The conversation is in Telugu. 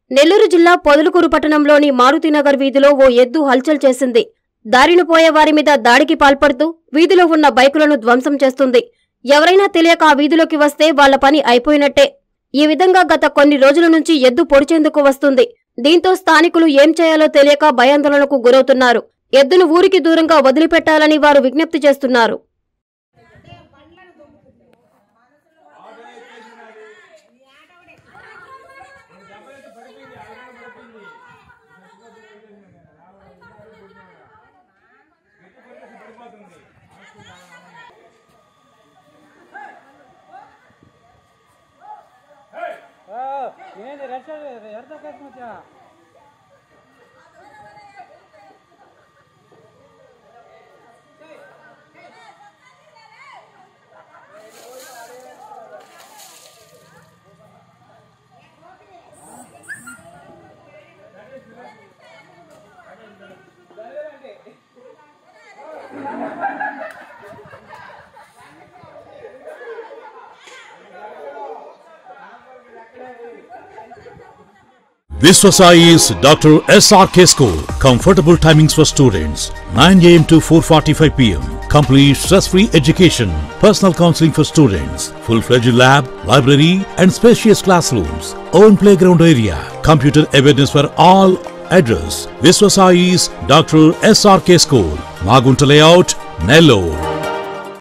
నెల్లూరు జిల్లా పొదలుకూరు పట్టణంలోని మారుతినగర్ వీధిలో ఓ ఎద్దు హల్చల్ చేసింది దారిన పోయే వారి మీద దాడికి పాల్పడుతూ వీధిలో ఉన్న బైకులను ధ్వంసం చేస్తుంది ఎవరైనా తెలియక ఆ వీధిలోకి వస్తే వాళ్ల పని అయిపోయినట్టే ఈ విధంగా గత కొన్ని రోజుల నుంచి ఎద్దు పొడిచేందుకు వస్తుంది దీంతో స్థానికులు ఏం చేయాలో తెలియక భయాందోళనకు గురవుతున్నారు ఎద్దును ఊరికి దూరంగా వదిలిపెట్టాలని వారు విజ్ఞప్తి చేస్తున్నారు ఏంది రెడ్ షర్ట్ ఎర్ర కోసం వచ్చా Viswasai is Dr. SRK School. Comfortable timings for students 9 am to 4:45 pm. Complete stress-free education. Personal counseling for students. Full-fledged lab, library, and spacious classrooms. Own playground area. Computer awareness for all. Address: Viswasai is Dr. SRK School. Magunta Layout, Nellore.